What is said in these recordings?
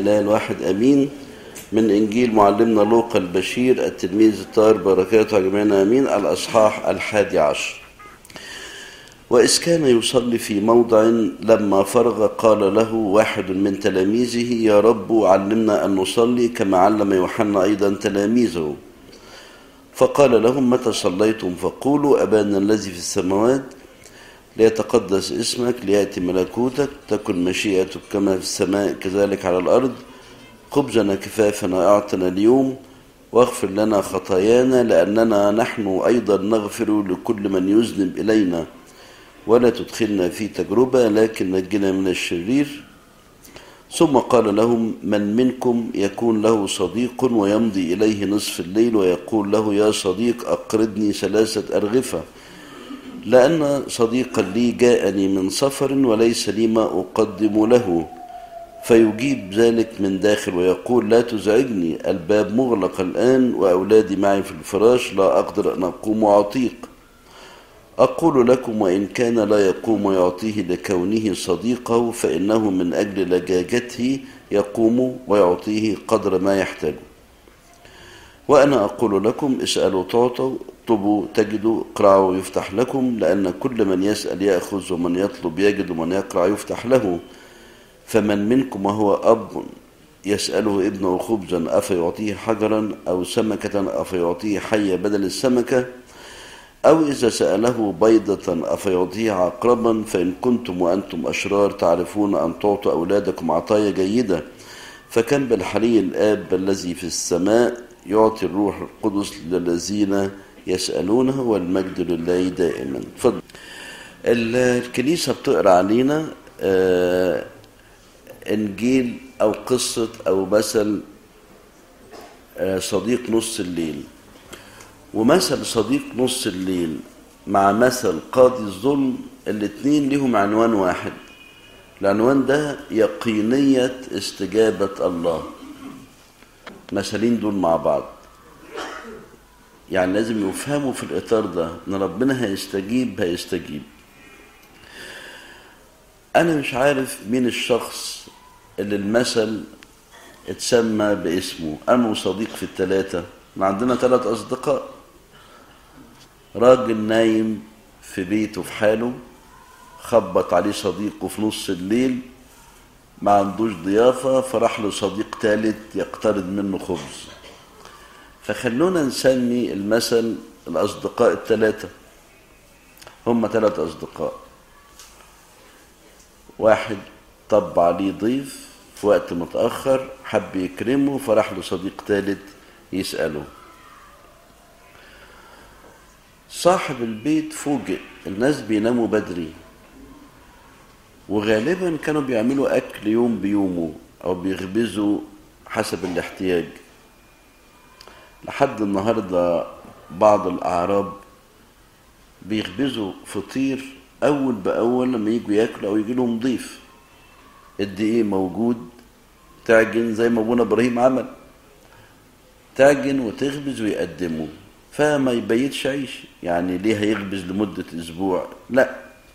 لا الواحد أمين من إنجيل معلمنا لوقا البشير التلميذ الطاهر بركاته جميعنا أمين الأصحاح الحادي عشر وإذ كان يصلي في موضع لما فرغ قال له واحد من تلاميذه يا رب علمنا أن نصلي كما علم يوحنا أيضا تلاميذه فقال لهم متى صليتم فقولوا أبانا الذي في السماوات ليتقدس اسمك ليأتي ملكوتك تكن مشيئتك كما في السماء كذلك على الأرض خبزنا كفافنا أعطنا اليوم واغفر لنا خطايانا لأننا نحن أيضا نغفر لكل من يذنب إلينا ولا تدخلنا في تجربة لكن نجنا من الشرير ثم قال لهم من منكم يكون له صديق ويمضي إليه نصف الليل ويقول له يا صديق أقرضني ثلاثة أرغفة لأن صديقا لي جاءني من سفر وليس لي ما أقدم له فيجيب ذلك من داخل ويقول لا تزعجني الباب مغلق الآن وأولادي معي في الفراش لا أقدر أن أقوم وأعطيك أقول لكم وإن كان لا يقوم ويعطيه لكونه صديقه فإنه من أجل لجاجته يقوم ويعطيه قدر ما يحتاج وأنا أقول لكم اسألوا تعطوا اطلبوا تجدوا اقرعوا يفتح لكم لأن كل من يسأل يأخذ ومن يطلب يجد ومن يقرع يفتح له فمن منكم وهو أب يسأله ابنه خبزا أفيعطيه حجرا أو سمكة أفيعطيه حية بدل السمكة أو إذا سأله بيضة أفيعطيه عقربا فإن كنتم وأنتم أشرار تعرفون أن تعطوا أولادكم عطايا جيدة فكم بالحري الآب الذي في السماء يعطي الروح القدس للذين يسألونه والمجد لله دائما فضل. الكنيسة بتقرأ علينا آه إنجيل أو قصة أو مثل آه صديق نص الليل ومثل صديق نص الليل مع مثل قاضي الظلم الاتنين لهم عنوان واحد العنوان ده يقينية استجابة الله مثلين دول مع بعض يعني لازم يفهموا في الإطار ده إن ربنا هيستجيب هيستجيب أنا مش عارف مين الشخص اللي المثل اتسمى باسمه أنا وصديق في الثلاثة ما عندنا ثلاث أصدقاء راجل نايم في بيته في حاله خبط عليه صديقه في نص الليل ما عندوش ضيافة فراح له صديق ثالث يقترض منه خبز فخلونا نسمي المثل الأصدقاء الثلاثة هم ثلاث أصدقاء واحد طب عليه ضيف في وقت متأخر حب يكرمه فراح له صديق ثالث يسأله صاحب البيت فوجئ الناس بيناموا بدري وغالبا كانوا بيعملوا أكل يوم بيومه أو بيخبزوا حسب الاحتياج لحد النهاردة بعض الأعراب بيخبزوا فطير أول بأول لما يجوا ياكلوا أو يجي لهم ضيف الدقيق موجود تعجن زي ما أبونا إبراهيم عمل تعجن وتخبز ويقدمه فما يبيتش عيش يعني ليه هيخبز لمدة أسبوع لا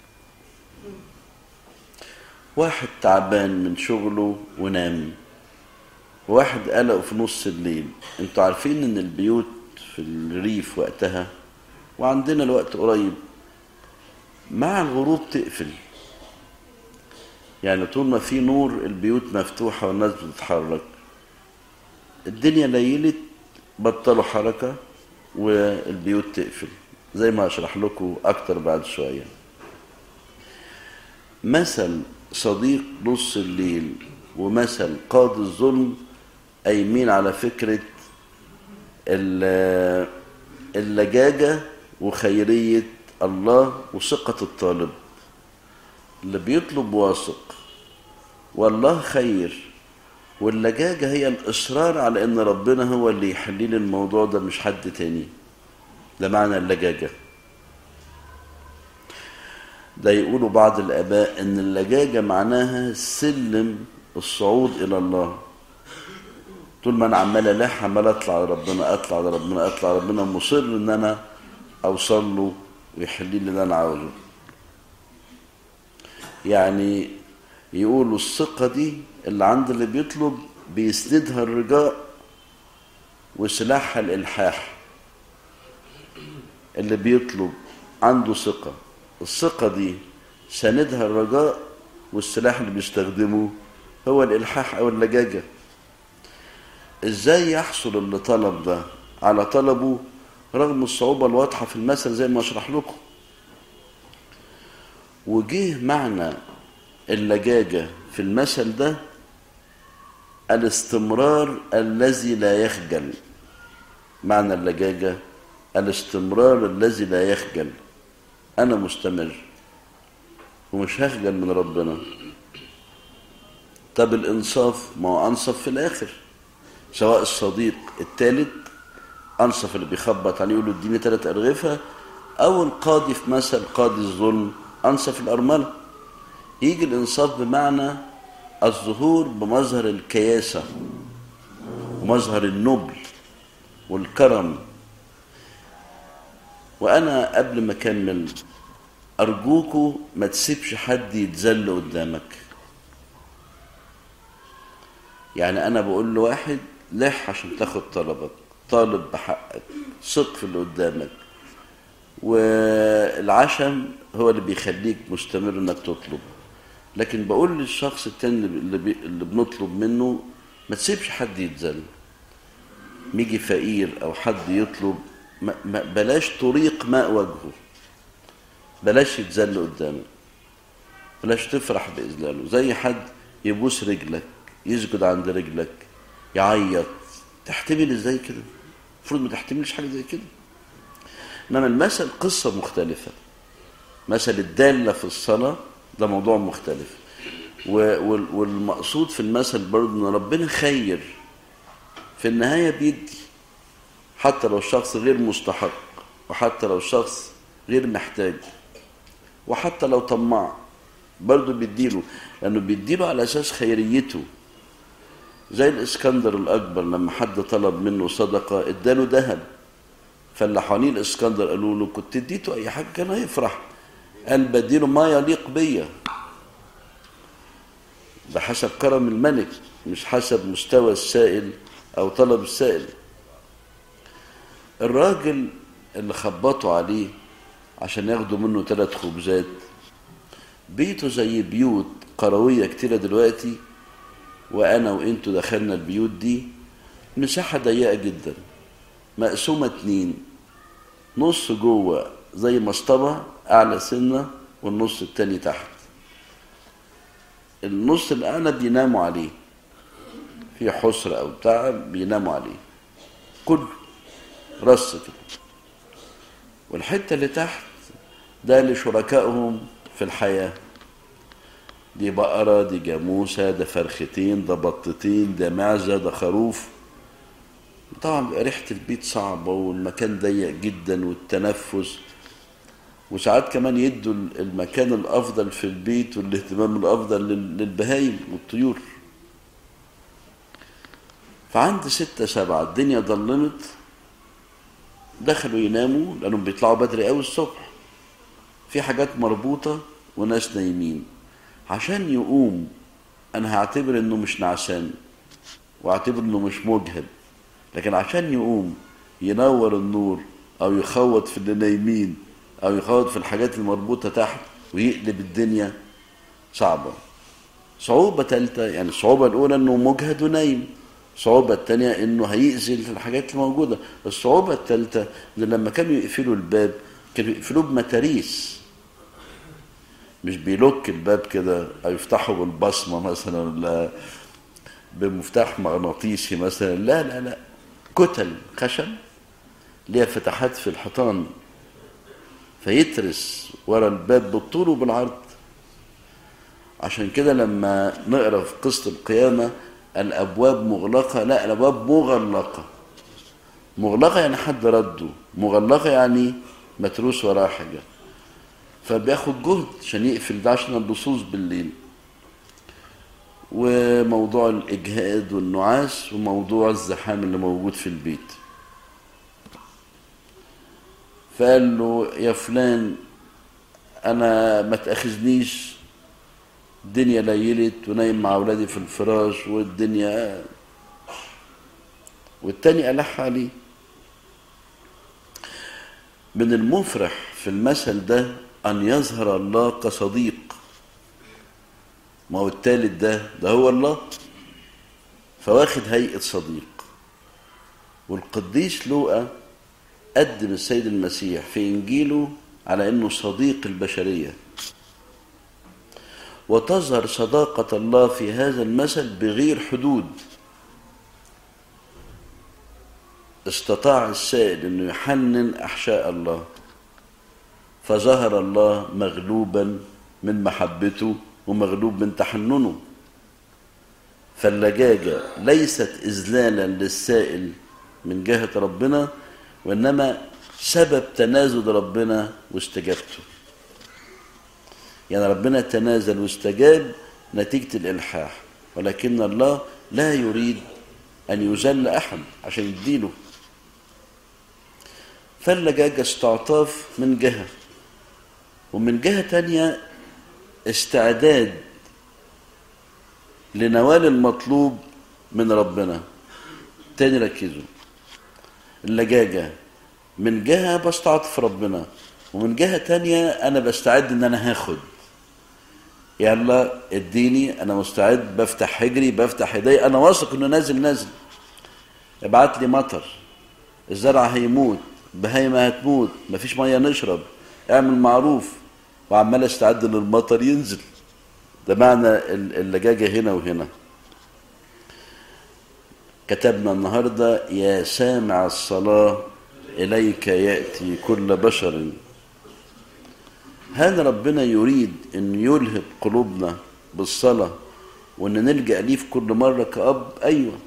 واحد تعبان من شغله ونام واحد قلق في نص الليل انتوا عارفين ان البيوت في الريف وقتها وعندنا الوقت قريب مع الغروب تقفل يعني طول ما في نور البيوت مفتوحة والناس بتتحرك الدنيا ليلت بطلوا حركة والبيوت تقفل زي ما هشرح لكم أكتر بعد شوية مثل صديق نص الليل ومثل قاضي الظلم قايمين على فكرة اللجاجة وخيرية الله وثقة الطالب اللي بيطلب واثق والله خير واللجاجة هي الإصرار على إن ربنا هو اللي يحل لي الموضوع ده مش حد تاني ده معنى اللجاجة ده يقولوا بعض الآباء إن اللجاجة معناها سلم الصعود إلى الله طول ما أنا عمال ألح عمال أطلع لربنا أطلع لربنا أطلع لربنا مصر إن أنا أوصل له ويحل لي اللي أنا عاوزه يعني يقولوا الثقة دي اللي عند اللي بيطلب بيسندها الرجاء وسلاحها الإلحاح اللي بيطلب عنده ثقة الثقة دي ساندها الرجاء والسلاح اللي بيستخدمه هو الإلحاح أو اللجاجة إزاي يحصل اللي طلب ده على طلبه رغم الصعوبة الواضحة في المثل زي ما أشرح لكم وجه معنى اللجاجة في المثل ده الاستمرار الذي لا يخجل معنى اللجاجة الاستمرار الذي لا يخجل أنا مستمر ومش هخجل من ربنا طب الإنصاف ما هو أنصف في الآخر سواء الصديق الثالث أنصف اللي بيخبط عليه يقول له اديني ثلاث أرغفة أو القاضي في مثل قاضي الظلم أنصف الأرملة يجي الإنصاف بمعنى الظهور بمظهر الكياسة ومظهر النبل والكرم وأنا قبل ما أكمل أرجوكوا ما تسيبش حد يتذل قدامك يعني أنا بقول لواحد لح عشان تاخد طلبك طالب بحقك ثق في اللي قدامك والعشم هو اللي بيخليك مستمر انك تطلب لكن بقول للشخص التاني اللي, بي... اللي بنطلب منه ما تسيبش حد يتذل ميجي فقير او حد يطلب ما... ما... بلاش طريق ماء وجهه بلاش يتذل قدامك بلاش تفرح بإذلاله زي حد يبوس رجلك يسجد عند رجلك يعيط تحتمل ازاي كده المفروض ما تحتملش حاجه زي كده انما المثل قصه مختلفه مثل الداله في الصلاه ده موضوع مختلف والمقصود في المثل برضه ان ربنا خير في النهايه بيدي حتى لو الشخص غير مستحق وحتى لو الشخص غير محتاج وحتى لو طماع برضه بيديله لانه بيديله على اساس خيريته زي الاسكندر الاكبر لما حد طلب منه صدقه اداله ذهب فاللي حوالين الاسكندر قالوا له كنت اديته اي حاجه كان هيفرح قال بديله ما يليق بيا بحسب كرم الملك مش حسب مستوى السائل او طلب السائل الراجل اللي خبطوا عليه عشان ياخدوا منه ثلاث خبزات بيته زي بيوت قرويه كتيره دلوقتي وانا وانتوا دخلنا البيوت دي مساحه ضيقه جدا مقسومه اتنين نص جوه زي مسطبه اعلى سنه والنص التاني تحت النص الاعلى بيناموا عليه في حسر او بتاع بيناموا عليه كله رص كده والحته اللي تحت ده لشركائهم في الحياه دي بقرة دي جاموسة ده فرختين ده بطتين ده معزة ده خروف طبعا بيبقى ريحة البيت صعبة والمكان ضيق جدا والتنفس وساعات كمان يدوا المكان الأفضل في البيت والاهتمام الأفضل للبهايم والطيور فعند ستة سبعة الدنيا ضلمت دخلوا يناموا لأنهم بيطلعوا بدري قوي الصبح في حاجات مربوطة وناس نايمين عشان يقوم انا هعتبر انه مش نعسان واعتبر انه مش مجهد لكن عشان يقوم ينور النور او يخوض في اللي نايمين او يخوض في الحاجات المربوطه تحت ويقلب الدنيا صعبه صعوبه ثالثه يعني الصعوبه الاولى انه مجهد ونايم الصعوبة الثانية انه هيأذي الحاجات الموجودة الصعوبة الثالثة ان لما كانوا يقفلوا الباب كانوا يقفلوه بمتاريس مش بيلوك الباب كده او يفتحه بالبصمه مثلا ولا بمفتاح مغناطيسي مثلا لا لا لا كتل خشب ليها فتحات في الحيطان فيترس ورا الباب بالطول وبالعرض عشان كده لما نقرا في قصه القيامه الابواب مغلقه لا الابواب مغلقه مغلقه يعني حد رده مغلقه يعني متروس وراها حاجه فبياخد جهد عشان يقفل ده عشان اللصوص بالليل وموضوع الإجهاد والنعاس وموضوع الزحام اللي موجود في البيت فقال له يا فلان أنا ما تأخذنيش الدنيا ليلت ونايم مع أولادي في الفراش والدنيا والتاني ألح عليه من المفرح في المثل ده أن يظهر الله كصديق ما هو التالت ده ده هو الله فواخد هيئة صديق والقديس لوقا قدم السيد المسيح في إنجيله على أنه صديق البشرية وتظهر صداقة الله في هذا المثل بغير حدود استطاع السائل أنه يحنن أحشاء الله فظهر الله مغلوبا من محبته ومغلوب من تحننه فاللجاجة ليست إذلالا للسائل من جهة ربنا وإنما سبب تنازل ربنا واستجابته يعني ربنا تنازل واستجاب نتيجة الإلحاح ولكن الله لا يريد أن يذل أحد عشان يديله فاللجاجة استعطاف من جهة ومن جهة تانية استعداد لنوال المطلوب من ربنا تاني ركزوا اللجاجة من جهة بستعطف ربنا ومن جهة تانية أنا بستعد إن أنا هاخد يلا اديني أنا مستعد بفتح حجري بفتح ايدي أنا واثق إنه نازل نازل ابعت لي مطر الزرع هيموت بهايمة هتموت مفيش مية نشرب اعمل معروف وعمال استعد للمطر ينزل ده معنى اللجاجة هنا وهنا كتبنا النهاردة يا سامع الصلاة إليك يأتي كل بشر هل ربنا يريد أن يلهب قلوبنا بالصلاة وأن نلجأ ليه في كل مرة كأب أيوة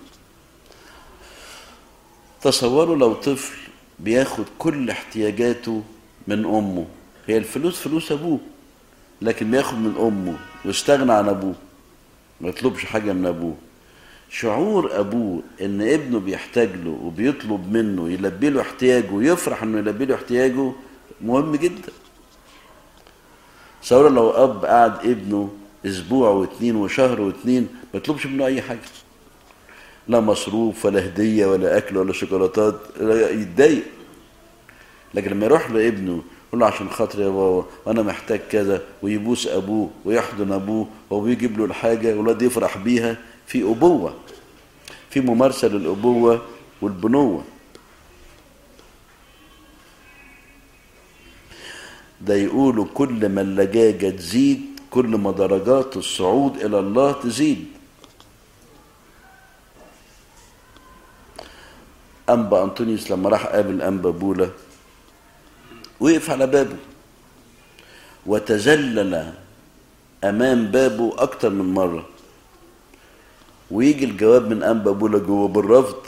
تصوروا لو طفل بياخد كل احتياجاته من أمه هي الفلوس فلوس أبوه لكن بياخد من أمه واستغنى عن أبوه ما يطلبش حاجة من أبوه شعور أبوه إن ابنه بيحتاج له وبيطلب منه يلبي له احتياجه ويفرح إنه يلبي له احتياجه مهم جدا تصور لو أب قعد ابنه أسبوع واثنين وشهر واثنين ما يطلبش منه أي حاجة لا مصروف ولا هدية ولا أكل ولا شوكولاتات يتضايق لكن لما يروح لابنه يقول له عشان خاطري يا بابا وانا محتاج كذا ويبوس ابوه ويحضن ابوه وهو بيجيب له الحاجه والواد يفرح بيها في ابوه في ممارسه للابوه والبنوه ده يقولوا كل ما اللجاجه تزيد كل ما درجات الصعود الى الله تزيد انبا انطونيوس لما راح قابل انبا بولا وقف على بابه وتذلل امام بابه اكتر من مره ويجي الجواب من انبا بولا جوه بالرفض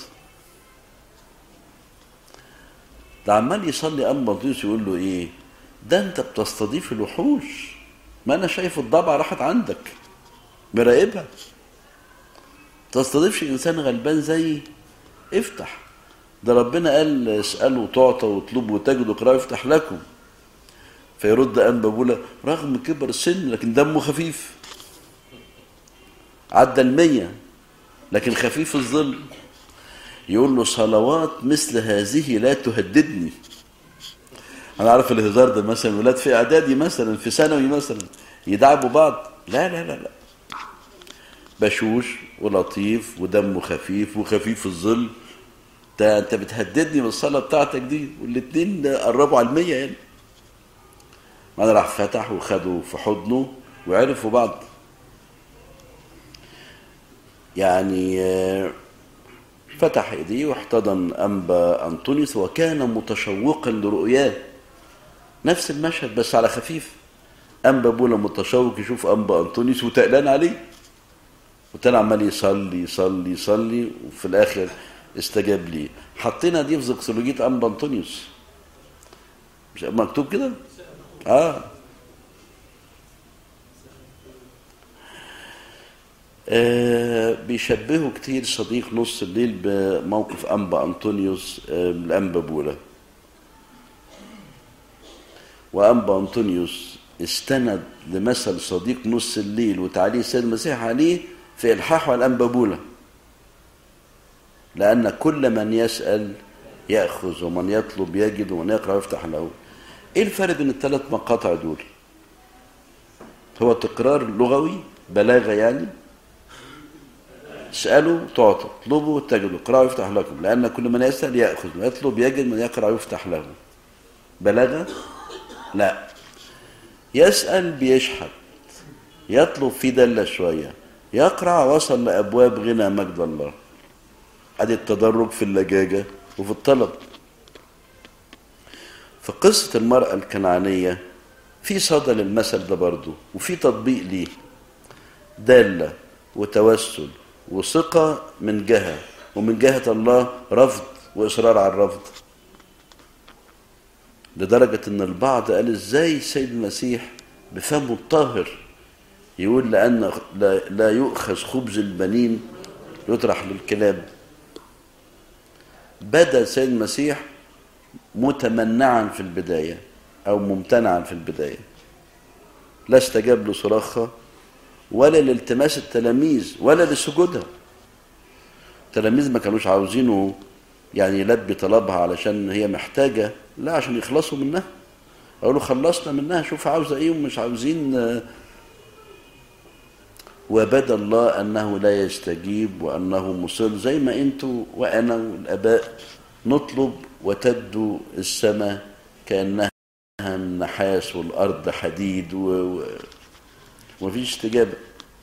ده عمال يصلي انبا انطونيوس يقول له ايه ده انت بتستضيف الوحوش ما انا شايف الضبعه راحت عندك مراقبها تستضيفش انسان غلبان زيي افتح ده ربنا قال اسألوا تعطى واطلبوا وتجدوا اقرأوا يفتح لكم فيرد أنبا بولا رغم كبر السن لكن دمه خفيف عدى المية لكن خفيف الظل يقول له صلوات مثل هذه لا تهددني أنا عارف الهزار ده مثلا ولاد في إعدادي مثلا في ثانوي مثلا يدعبوا بعض لا لا لا لا بشوش ولطيف ودمه خفيف وخفيف الظل ده انت بتهددني بالصلاه بتاعتك دي والاثنين قربوا على المية يعني انا راح فتح وخدوا في حضنه وعرفوا بعض يعني فتح ايديه واحتضن انبا انطونيوس وكان متشوقا لرؤياه نفس المشهد بس على خفيف انبا بولا متشوق يشوف انبا انطونيوس وتقلان عليه وتاني عمال يصلي يصلي يصلي وفي الاخر استجاب لي حطينا دي في زكسولوجية أنبا أنطونيوس مش مكتوب كده آه. آه بيشبهوا كتير صديق نص الليل بموقف أنبا أنطونيوس آه الأنبا بولا وأنبا أنطونيوس استند لمثل صديق نص الليل وتعليق السيد المسيح عليه في إلحاحه على الأنبا بولا لأن كل من يسأل يأخذ ومن يطلب يجد ومن يقرأ يفتح له إيه الفرق بين الثلاث مقاطع دول هو تكرار لغوي بلاغة يعني اسألوا تعطى اطلبوا تجدوا اقرأوا يفتح لكم لأن كل من يسأل يأخذ من يطلب يجد من يقرأ يفتح له بلاغة لا يسأل بيشحت يطلب في دلة شوية يقرأ وصل لأبواب غنى مجد الله ادي التدرج في اللجاجة وفي الطلب في قصة المرأة الكنعانية في صدى للمثل ده برضه وفي تطبيق ليه دالة وتوسل وثقة من جهة ومن جهة الله رفض وإصرار على الرفض لدرجة إن البعض قال إزاي السيد المسيح بفمه الطاهر يقول لأن لا, لا يؤخذ خبز البنين يطرح للكلاب بدا السيد المسيح متمنعا في البداية أو ممتنعا في البداية لا استجاب لصراخها ولا لالتماس التلاميذ ولا لسجودها التلاميذ ما كانوش عاوزينه يعني يلبي طلبها علشان هي محتاجة لا عشان يخلصوا منها أقول له خلصنا منها شوف عاوزة إيه ومش عاوزين وبدا الله أنه لا يستجيب وأنه مصر زي ما أنتوا وأنا والآباء نطلب وتبدو السماء كأنها نحاس والأرض حديد و... و... ومفيش استجابة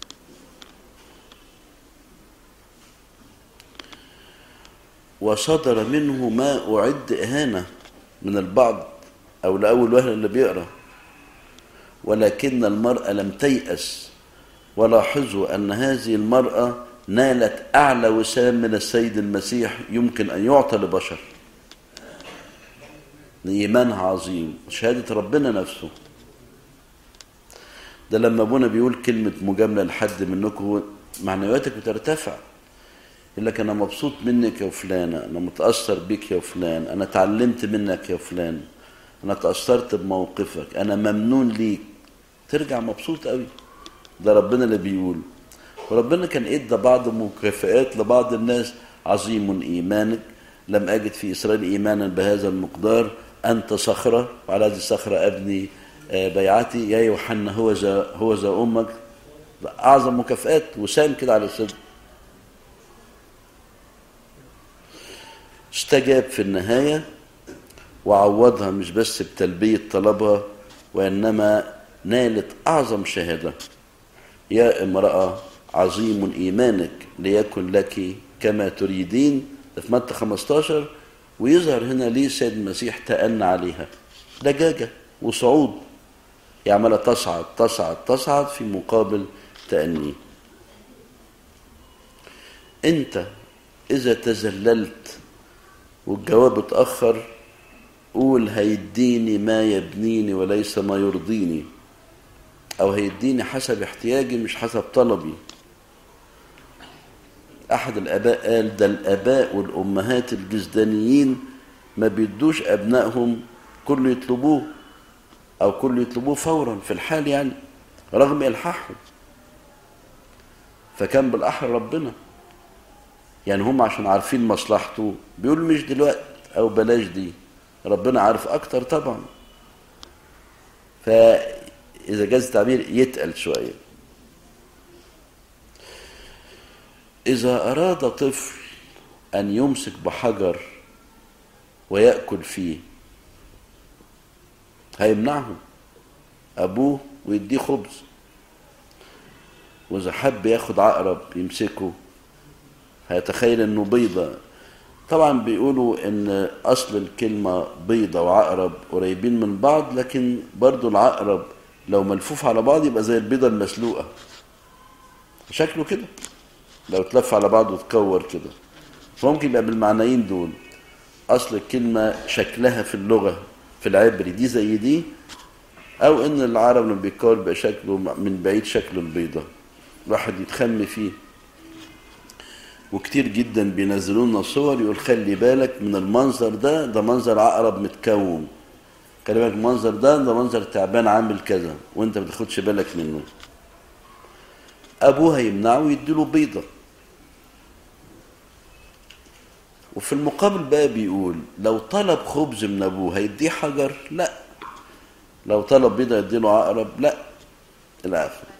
وصدر منه ما أعد إهانة من البعض أو لأول وهلة اللي بيقرأ ولكن المرأة لم تيأس ولاحظوا أن هذه المرأة نالت أعلى وسام من السيد المسيح يمكن أن يعطى لبشر إيمانها عظيم شهادة ربنا نفسه ده لما ابونا بيقول كلمة مجاملة لحد منكم معنوياتك بترتفع يقول لك أنا مبسوط منك يا فلانة أنا متأثر بك يا فلان أنا اتعلمت منك يا فلان أنا تأثرت بموقفك أنا ممنون ليك ترجع مبسوط قوي ده ربنا اللي بيقول وربنا كان ادى بعض مكافئات لبعض الناس عظيم ايمانك لم اجد في اسرائيل ايمانا بهذا المقدار انت صخره وعلى هذه الصخره ابني بيعتي يا يوحنا هو ذا هو ذا امك اعظم مكافئات وسام كده على الصدر استجاب في النهايه وعوضها مش بس بتلبيه طلبها وانما نالت اعظم شهاده يا امراه عظيم ايمانك ليكن لك كما تريدين في متى 15 ويظهر هنا ليه السيد المسيح تأنى عليها لجاجة وصعود هي عمالة تصعد تصعد تصعد في مقابل تأنيه أنت إذا تزللت والجواب اتأخر قول هيديني ما يبنيني وليس ما يرضيني أو هيديني حسب احتياجي مش حسب طلبي أحد الآباء قال ده الآباء والأمهات الجزدانيين ما بيدوش أبنائهم كل يطلبوه أو كل يطلبوه فورا في الحال يعني رغم إلحاحهم فكان بالأحرى ربنا يعني هم عشان عارفين مصلحته بيقولوا مش دلوقتي أو بلاش دي ربنا عارف أكتر طبعا فإذا جاز التعبير يتقل شوية إذا أراد طفل أن يمسك بحجر ويأكل فيه هيمنعه أبوه ويديه خبز وإذا حب ياخد عقرب يمسكه هيتخيل إنه بيضة طبعا بيقولوا إن أصل الكلمة بيضة وعقرب قريبين من بعض لكن برضو العقرب لو ملفوف على بعض يبقى زي البيضة المسلوقة شكله كده لو اتلف على بعض وتكور كده فممكن يبقى بالمعنيين دول اصل الكلمه شكلها في اللغه في العبري دي زي دي او ان العرب لما بيتكور بقى شكله من بعيد شكل البيضه الواحد يتخم فيه وكتير جدا بينزلوا لنا صور يقول خلي بالك من المنظر ده ده منظر عقرب متكون خلي بالك المنظر ده ده منظر تعبان عامل كذا وانت ما تاخدش بالك منه ابوها يمنعه ويديله بيضه وفي المقابل بقى بيقول لو طلب خبز من ابوه هيديه حجر لا لو طلب بيضة يديله عقرب لا الى اخره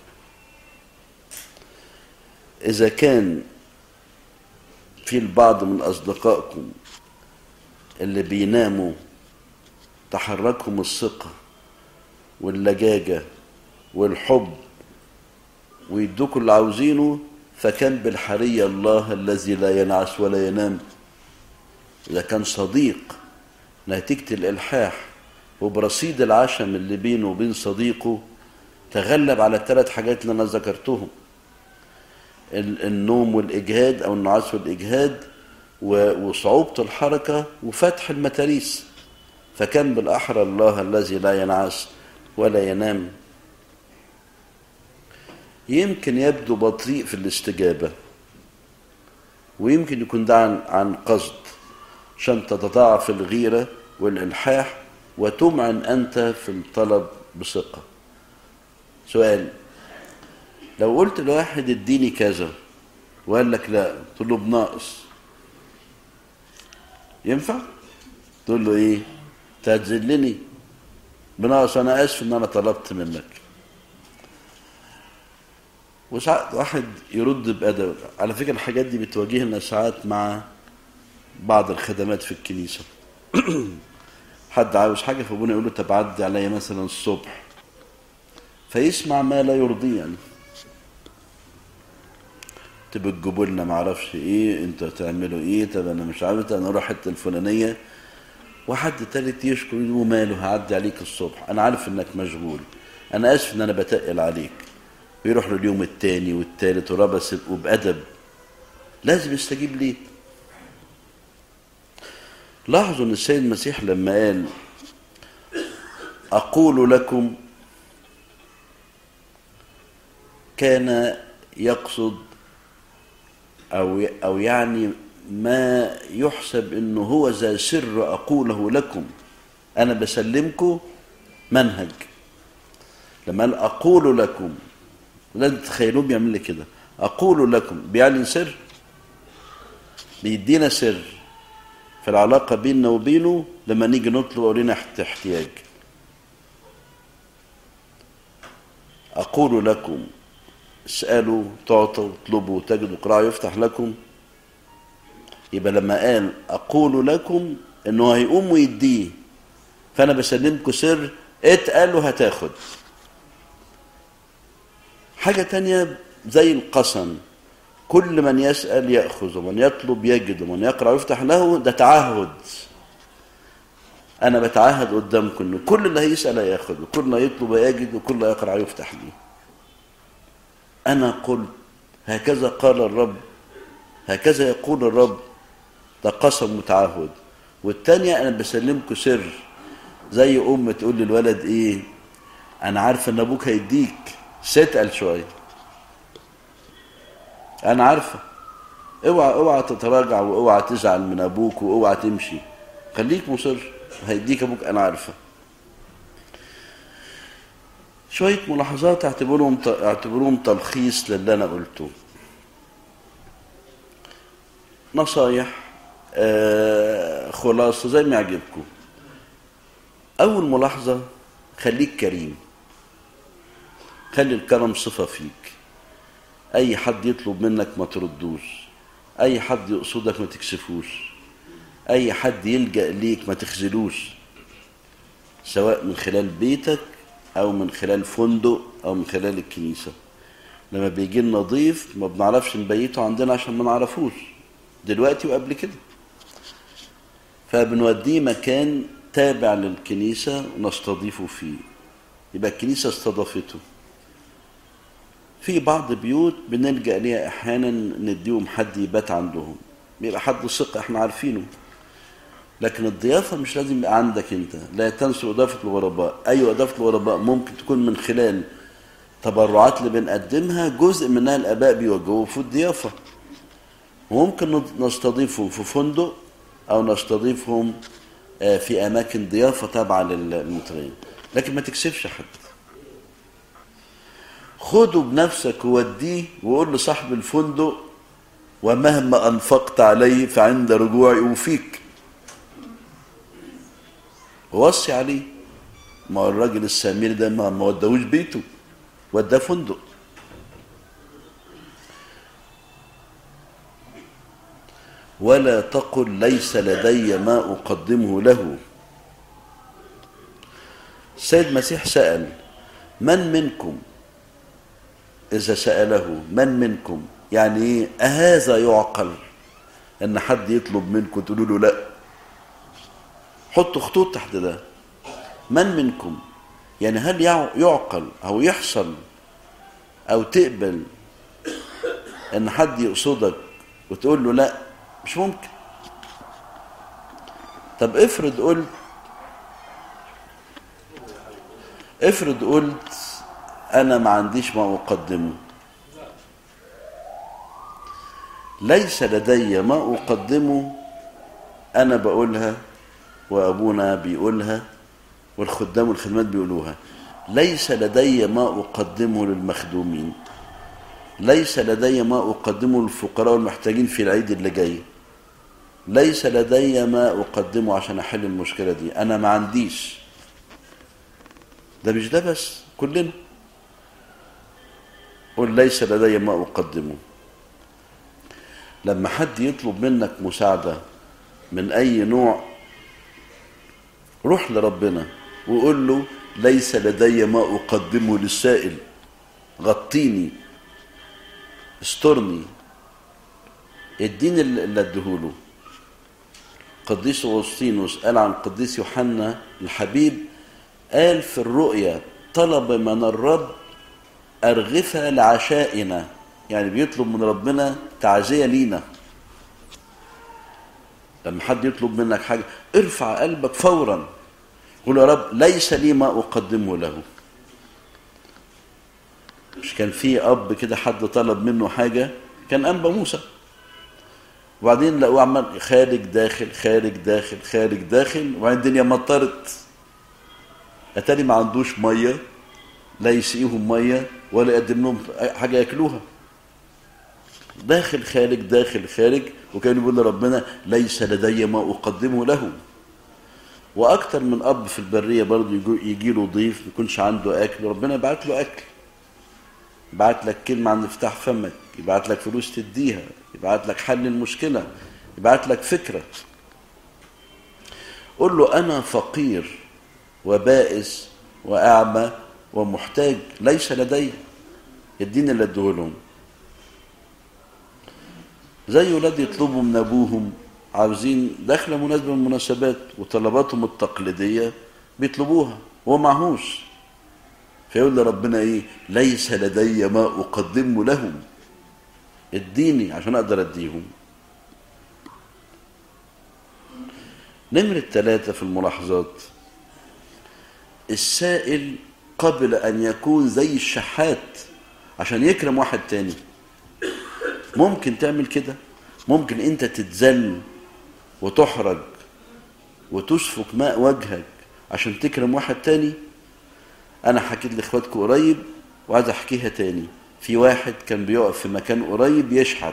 اذا كان في البعض من اصدقائكم اللي بيناموا تحركهم الثقة واللجاجة والحب ويدوكوا اللي عاوزينه فكان بالحرية الله الذي لا ينعس ولا ينام إذا كان صديق نتيجة الإلحاح وبرصيد العشم اللي بينه وبين صديقه تغلب على الثلاث حاجات اللي أنا ذكرتهم النوم والإجهاد أو النعاس والإجهاد وصعوبة الحركة وفتح المتاريس فكان بالأحرى الله الذي لا ينعس ولا ينام يمكن يبدو بطيء في الاستجابة ويمكن يكون ده عن, عن قصد عشان تتضاعف الغيرة والإلحاح وتمعن أنت في الطلب بثقة سؤال لو قلت لواحد اديني كذا وقال لك لا تقول له بناقص ينفع تقول له ايه تهزلني بناقص انا اسف ان انا طلبت منك وساعات واحد يرد بأدب على فكرة الحاجات دي بتواجهنا ساعات مع بعض الخدمات في الكنيسة حد عاوز حاجة فابونا يقول له طب عدي عليا مثلا الصبح فيسمع ما لا يرضيه يعني تبقى تجيبوا لنا معرفش ايه انتوا هتعملوا ايه طب انا مش عارف انا اروح الحته الفلانيه وحد تالت يشكر وماله هعدي عليك الصبح انا عارف انك مشغول انا اسف ان انا بتقل عليك ويروح له اليوم التاني والتالت ورابع وبأدب لازم يستجيب ليه لاحظوا ان السيد المسيح لما قال اقول لكم كان يقصد او او يعني ما يحسب انه هو ذا سر اقوله لكم انا بسلمكم منهج لما قال اقول لكم لازم تتخيلوه بيعمل لي كده اقول لكم بيعلن سر بيدينا سر في العلاقه بيننا وبينه لما نيجي نطلب او لنا احتياج اقول لكم اسالوا تعطوا اطلبوا تجدوا قراءه يفتح لكم يبقى لما قال اقول لكم انه هيقوم ويديه فانا بسلمكم سر اتقل وهتاخد حاجة تانية زي القسم كل من يسأل يأخذ ومن يطلب يجد ومن يقرأ يفتح له ده تعهد أنا بتعهد قدامكم إن كل اللي هيسأل هياخد وكل اللي يطلب يجد وكل اللي يقرأ يفتح له أنا قلت هكذا قال الرب هكذا يقول الرب ده قسم متعهد والتانية أنا بسلمكم سر زي أم تقول للولد إيه أنا عارفة إن أبوك هيديك ستقل شوية أنا عارفة اوعى اوعى تتراجع واوعى تزعل من ابوك واوعى تمشي خليك مصر هيديك ابوك انا عارفه شويه ملاحظات اعتبرهم اعتبروهم تلخيص للي انا قلته نصايح آه خلاصه زي ما يعجبكم اول ملاحظه خليك كريم خلي الكرم صفه فيك اي حد يطلب منك ما تردوش اي حد يقصدك ما تكسفوش اي حد يلجا ليك ما تخذلوش سواء من خلال بيتك او من خلال فندق او من خلال الكنيسه لما بيجي لنا ضيف ما بنعرفش نبيته عندنا عشان ما نعرفوش دلوقتي وقبل كده فبنوديه مكان تابع للكنيسه ونستضيفه فيه يبقى الكنيسه استضافته في بعض بيوت بنلجأ ليها أحيانا نديهم حد يبات عندهم بيبقى حد ثقة احنا عارفينه لكن الضيافة مش لازم يبقى عندك انت لا تنسوا إضافة الغرباء أيوة إضافة الغرباء ممكن تكون من خلال تبرعات اللي بنقدمها جزء منها الآباء بيوجهوه في الضيافة وممكن نستضيفهم في فندق أو نستضيفهم في أماكن ضيافة تابعة للمتغير لكن ما تكسفش حد خده بنفسك ووديه وقول لصاحب الفندق ومهما أنفقت عليه فعند رجوعي أوفيك ووصي عليه ما هو الراجل السمير ده ما ما وداهوش بيته وداه فندق ولا تقل ليس لدي ما أقدمه له السيد المسيح سأل من منكم إذا سأله من منكم يعني إيه أهذا يعقل أن حد يطلب منكم تقولوا له لا حطوا خطوط تحت ده من منكم يعني هل يع- يعقل أو يحصل أو تقبل أن حد يقصدك وتقول له لا مش ممكن طب افرض قلت افرض قلت انا ما عنديش ما اقدمه ليس لدي ما اقدمه انا بقولها وابونا بيقولها والخدام والخدمات بيقولوها ليس لدي ما اقدمه للمخدومين ليس لدي ما اقدمه للفقراء والمحتاجين في العيد اللي جاي ليس لدي ما اقدمه عشان احل المشكله دي انا ما عنديش ده مش ده بس كلنا قل ليس لدي ما أقدمه لما حد يطلب منك مساعدة من أي نوع روح لربنا وقول له ليس لدي ما أقدمه للسائل غطيني استرني اديني اللي اديهوله قديس أغسطينوس قال عن قديس يوحنا الحبيب قال في الرؤيا طلب من الرب أرغفة لعشائنا يعني بيطلب من ربنا تعزية لينا لما حد يطلب منك حاجة ارفع قلبك فورا قول يا رب ليس لي ما أقدمه له مش كان في أب كده حد طلب منه حاجة كان أنبا موسى وبعدين لقوه عمال خارج داخل خارج داخل خارج داخل وبعدين الدنيا مطرت اتاري ما عندوش ميه لا يسقيهم ميه ولا يقدم لهم حاجه ياكلوها داخل خارج داخل خارج وكان يقول لربنا ليس لدي ما اقدمه له واكتر من اب في البريه برضه يجي له ضيف ما يكونش عنده اكل ربنا يبعت له اكل يبعت لك كلمه عن افتح فمك يبعت لك فلوس تديها يبعت لك حل المشكله يبعت لك فكره قول له انا فقير وبائس واعمى ومحتاج ليس لدي اديني اللي اديهولهم زي ولاد يطلبوا من ابوهم عاوزين داخله مناسبه من المناسبات وطلباتهم التقليديه بيطلبوها هو معهوش فيقول لربنا ايه ليس لدي ما اقدمه لهم اديني عشان اقدر اديهم نمرة ثلاثة في الملاحظات السائل قبل أن يكون زي الشحات عشان يكرم واحد تاني ممكن تعمل كده ممكن انت تتذل وتحرج وتسفك ماء وجهك عشان تكرم واحد تاني انا حكيت لاخواتكم قريب وعايز احكيها تاني في واحد كان بيقف في مكان قريب يشحت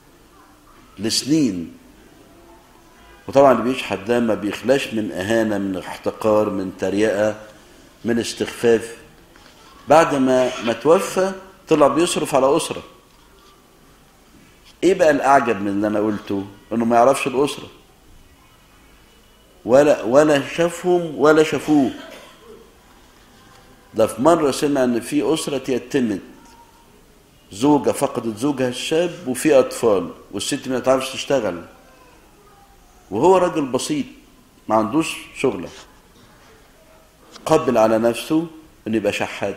لسنين وطبعا اللي بيشحت ده ما بيخلاش من اهانه من احتقار من تريقه من استخفاف بعد ما ما توفى طلع بيصرف على اسره ايه بقى الاعجب من اللي انا قلته انه ما يعرفش الاسره ولا ولا شافهم ولا شافوه ده في مره سمع ان في اسره يتمت زوجه فقدت زوجها الشاب وفي اطفال والست ما تعرفش تشتغل وهو راجل بسيط ما عندوش شغله قبل على نفسه انه يبقى شحات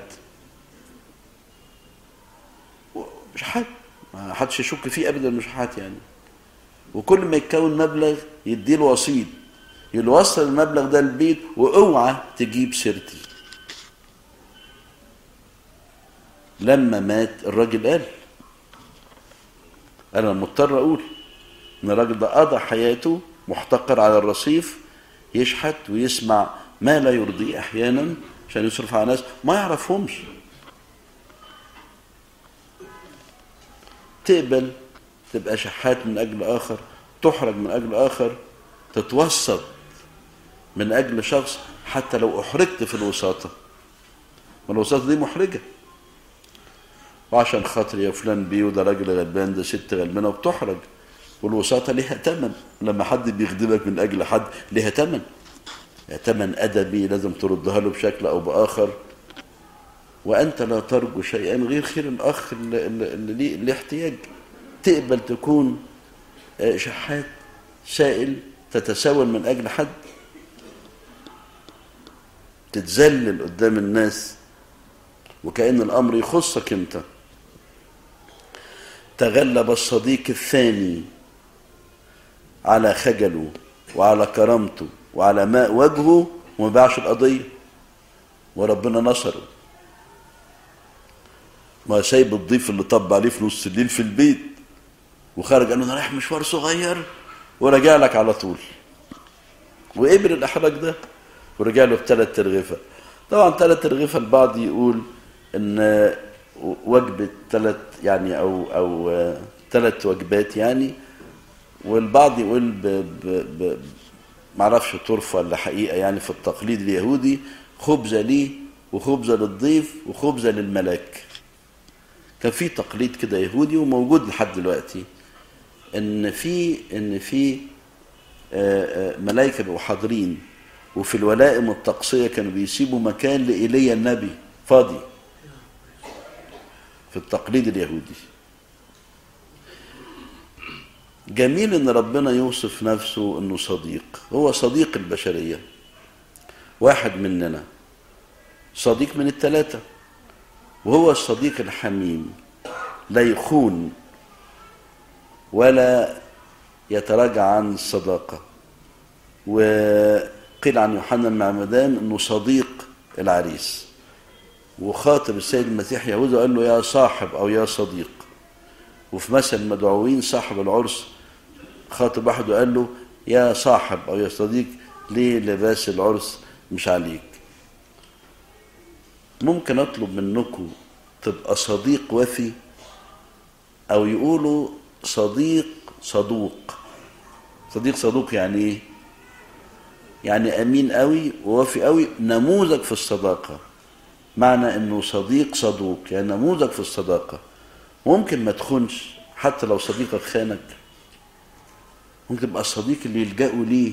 شحات ما حدش يشك فيه ابدا انه شحات يعني وكل ما يتكون مبلغ يديله وسيط يقول له وصل المبلغ ده البيت واوعى تجيب سيرتي لما مات الراجل قال انا مضطر اقول ان الراجل ده قضى حياته محتقر على الرصيف يشحت ويسمع ما لا يرضيه احيانا عشان يصرف على ناس ما يعرفهمش تقبل تبقى شحات من أجل آخر تحرج من أجل آخر تتوسط من أجل شخص حتى لو أحرجت في الوساطة ما الوساطة دي محرجة وعشان خاطر يا فلان بيه وده راجل غلبان ده ست غلبانة وبتحرج والوساطة ليها تمن لما حد بيخدمك من أجل حد ليها تمن تمن أدبي لازم تردها له بشكل أو بآخر وأنت لا ترجو شيئا غير خير الأخ اللي, اللي ليه اللي احتياج تقبل تكون شحات سائل تتساول من أجل حد تتذلل قدام الناس وكأن الأمر يخصك أنت تغلب الصديق الثاني على خجله وعلى كرامته وعلى ماء وجهه وما باعش القضية وربنا نصره ما سايب الضيف اللي طب عليه في نص الليل في البيت وخرج قال له انا رايح مشوار صغير وراجع لك على طول وقبل الاحراج ده ورجع له بثلاث ترغيفه طبعا ثلاث ترغيفه البعض يقول ان وجبه ثلاث يعني او او ثلاث وجبات يعني والبعض يقول ب ب ب معرفش طرف ولا حقيقه يعني في التقليد اليهودي خبزه ليه وخبزه للضيف وخبزه للملاك كان في تقليد كده يهودي وموجود لحد دلوقتي ان في ان في ملائكه بيبقوا حاضرين وفي الولائم الطقسيه كانوا بيسيبوا مكان لايليا النبي فاضي في التقليد اليهودي جميل ان ربنا يوصف نفسه انه صديق هو صديق البشريه واحد مننا صديق من الثلاثه وهو الصديق الحميم لا يخون ولا يتراجع عن الصداقة وقيل عن يوحنا المعمدان انه صديق العريس وخاطب السيد المسيح يهوذا قال له يا صاحب او يا صديق وفي مثل المدعوين صاحب العرس خاطب واحد وقال له يا صاحب او يا صديق ليه لباس العرس مش عليك ممكن اطلب منكم تبقى صديق وفي او يقولوا صديق صدوق صديق صدوق يعني ايه يعني امين قوي ووفي قوي نموذج في الصداقه معنى انه صديق صدوق يعني نموذج في الصداقه ممكن ما تخونش حتى لو صديقك خانك ممكن تبقى الصديق اللي يلجأوا ليه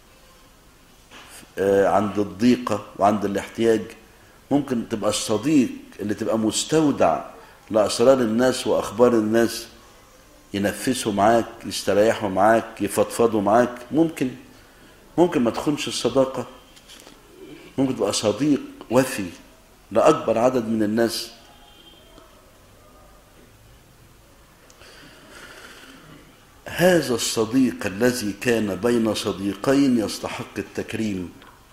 عند الضيقه وعند الاحتياج ممكن تبقى الصديق اللي تبقى مستودع لأسرار الناس وأخبار الناس ينفسوا معاك يستريحوا معاك يفضفضوا معاك ممكن ممكن ما تخونش الصداقة ممكن تبقى صديق وفي لأكبر عدد من الناس هذا الصديق الذي كان بين صديقين يستحق التكريم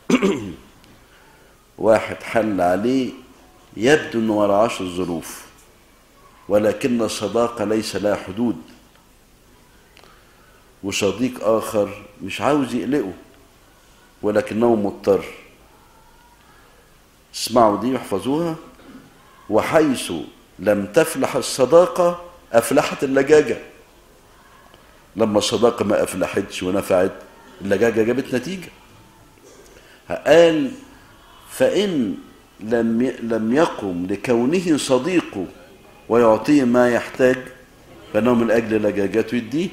واحد حل عليه يبدو انه ما رعاش الظروف ولكن الصداقه ليس لها حدود وصديق اخر مش عاوز يقلقه ولكنه مضطر اسمعوا دي واحفظوها وحيث لم تفلح الصداقه افلحت اللجاجه لما الصداقه ما افلحتش ونفعت اللجاجه جابت نتيجه قال فإن لم لم يقم لكونه صديقه ويعطيه ما يحتاج فإنه من أجل لجاجته يديه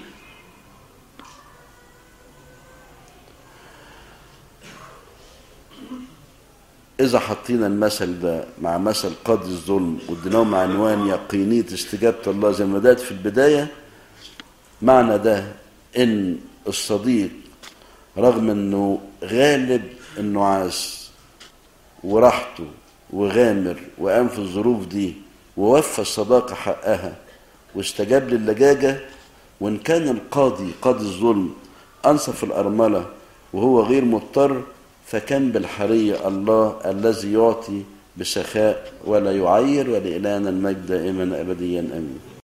إذا حطينا المثل ده مع مثل قاضي الظلم واديناهم عنوان يقينية استجابة الله زي ما بدأت في البداية معنى ده إن الصديق رغم إنه غالب النعاس وراحته وغامر وقام في الظروف دي ووفى الصداقة حقها واستجاب للجاجة وإن كان القاضي قاضي الظلم أنصف الأرملة وهو غير مضطر فكان بالحرية الله الذي يعطي بسخاء ولا يعير ولإلهنا المجد دائما أبديا آمين